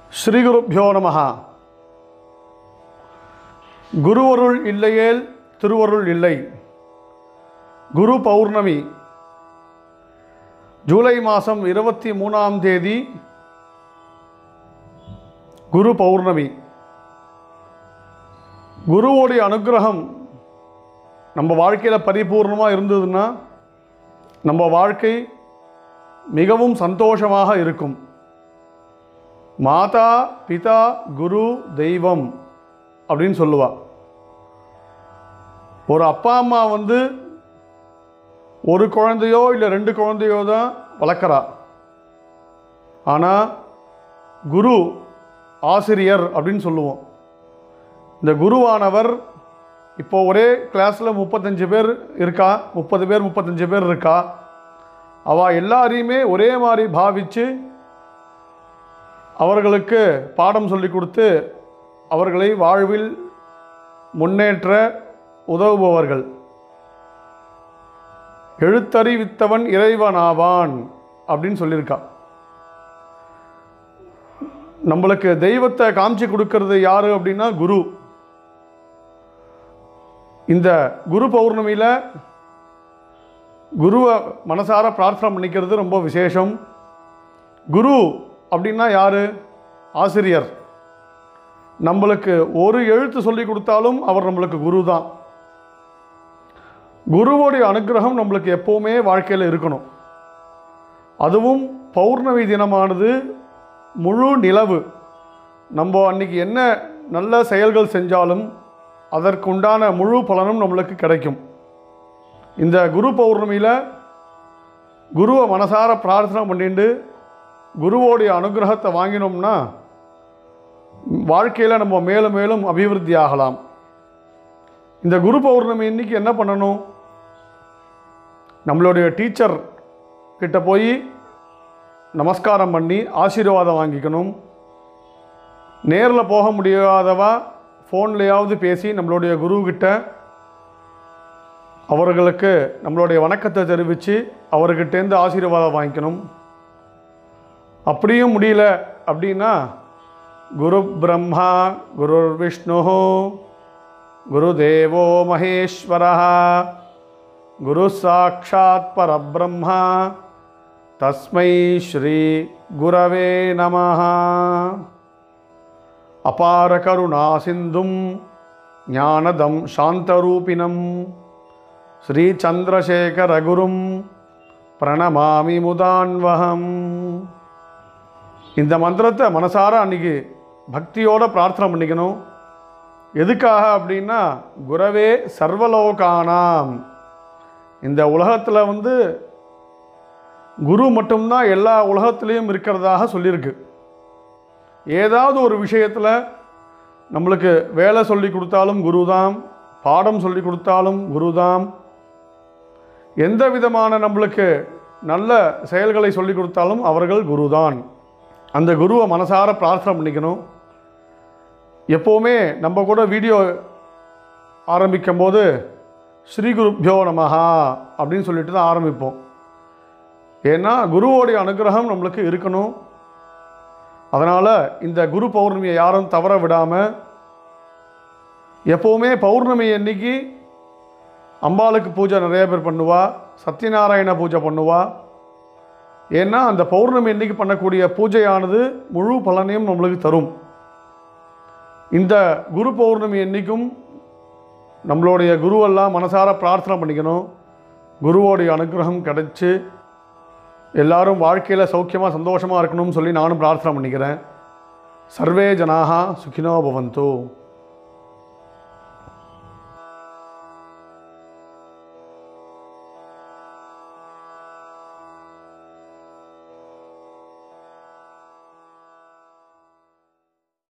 ஸ்ரீகுருப்பியோ நமஹ குருவருள் இல்லையேல் திருவருள் இல்லை குரு பௌர்ணமி ஜூலை மாதம் இருபத்தி மூணாம் தேதி குரு பௌர்ணமி குருவோடைய அனுக்கிரகம் நம்ம வாழ்க்கையில் பரிபூர்ணமாக இருந்ததுன்னா நம்ம வாழ்க்கை மிகவும் சந்தோஷமாக இருக்கும் மாதா பிதா குரு தெய்வம் அப்படின்னு சொல்லுவா ஒரு அப்பா அம்மா வந்து ஒரு குழந்தையோ இல்லை ரெண்டு குழந்தையோ தான் வளர்க்குறா ஆனால் குரு ஆசிரியர் அப்படின்னு சொல்லுவோம் இந்த குருவானவர் இப்போ ஒரே கிளாஸில் முப்பத்தஞ்சு பேர் இருக்கா முப்பது பேர் முப்பத்தஞ்சு பேர் இருக்கா அவள் எல்லாரையுமே ஒரே மாதிரி பாவித்து அவர்களுக்கு பாடம் சொல்லி கொடுத்து அவர்களை வாழ்வில் முன்னேற்ற உதவுபவர்கள் எழுத்தறிவித்தவன் இறைவனாவான் அப்படின்னு சொல்லியிருக்கா நம்மளுக்கு தெய்வத்தை காமிச்சு கொடுக்கறது யாரு அப்படின்னா குரு இந்த குரு பௌர்ணமியில் குருவை மனசார பிரார்த்தனை பண்ணிக்கிறது ரொம்ப விசேஷம் குரு அப்படின்னா யார் ஆசிரியர் நம்மளுக்கு ஒரு எழுத்து சொல்லி கொடுத்தாலும் அவர் நம்மளுக்கு குரு தான் குருவோடைய அனுகிரகம் நம்மளுக்கு எப்போவுமே வாழ்க்கையில் இருக்கணும் அதுவும் பௌர்ணமி தினமானது முழு நிலவு நம்ம அன்னைக்கு என்ன நல்ல செயல்கள் செஞ்சாலும் அதற்குண்டான முழு பலனும் நம்மளுக்கு கிடைக்கும் இந்த குரு பௌர்ணமியில் குருவை மனசார பிரார்த்தனை பண்ணிட்டு குருவோடைய அனுகிரகத்தை வாங்கினோம்னா வாழ்க்கையில் நம்ம மேலும் மேலும் அபிவிருத்தி ஆகலாம் இந்த குரு பௌர்ணமி இன்னைக்கு என்ன பண்ணணும் நம்மளுடைய டீச்சர் கிட்ட போய் நமஸ்காரம் பண்ணி ஆசீர்வாதம் வாங்கிக்கணும் நேரில் போக முடியாதவா ஃபோன்லேயாவது பேசி நம்மளுடைய குருக்கிட்ட அவர்களுக்கு நம்மளுடைய வணக்கத்தை தெரிவித்து அவர்கிட்டேருந்து ஆசீர்வாதம் வாங்கிக்கணும் அப்படியும் முடியல அப்படின்னா குரு பிரம்மா குரு விஷ்ணு குரு தேவோ மகேஸ்வர குரு சாட்சாத் பரபிரம்மா தஸ்மை ஸ்ரீ குரவே நமः அபார கருணா சிந்தும் ஞானதம் சாந்தரூபிணம் ஸ்ரீ சந்திரசேகரகுரும் பிரணமாமி முதான்வகம் இந்த மந்திரத்தை மனசார அன்னைக்கு பக்தியோட பிரார்த்தனை பண்ணிக்கணும் எதுக்காக அப்படின்னா குரவே சர்வலோகானாம் இந்த உலகத்தில் வந்து குரு மட்டும்தான் எல்லா உலகத்துலேயும் இருக்கிறதாக சொல்லியிருக்கு ஏதாவது ஒரு விஷயத்தில் நம்மளுக்கு வேலை சொல்லி கொடுத்தாலும் குருதாம் பாடம் சொல்லி கொடுத்தாலும் குருதாம் எந்த விதமான நம்மளுக்கு நல்ல செயல்களை சொல்லி கொடுத்தாலும் அவர்கள் குருதான் அந்த குருவை மனசார பிரார்த்தனை பண்ணிக்கணும் எப்போவுமே நம்ம கூட வீடியோ ஆரம்பிக்கும் போது ஸ்ரீ குருப்பியோ நமஹா அப்படின்னு சொல்லிட்டு தான் ஆரம்பிப்போம் ஏன்னா குருவோடைய அனுகிரகம் நம்மளுக்கு இருக்கணும் அதனால் இந்த குரு பௌர்ணமியை யாரும் தவற விடாமல் எப்போவுமே பௌர்ணமி அன்னைக்கு அம்பாளுக்கு பூஜை நிறைய பேர் பண்ணுவா சத்யநாராயண பூஜை பண்ணுவா ஏன்னா அந்த பௌர்ணமி அன்னைக்கு பண்ணக்கூடிய பூஜையானது முழு பலனையும் நம்மளுக்கு தரும் இந்த குரு பௌர்ணமி அன்னைக்கும் நம்மளுடைய குருவெல்லாம் மனசார பிரார்த்தனை பண்ணிக்கணும் குருவோடைய அனுகிரகம் கிடைச்சி எல்லாரும் வாழ்க்கையில் சௌக்கியமாக சந்தோஷமாக இருக்கணும்னு சொல்லி நானும் பிரார்த்தனை பண்ணிக்கிறேன் சர்வே ஜனாக சுகினோ பவந்தோ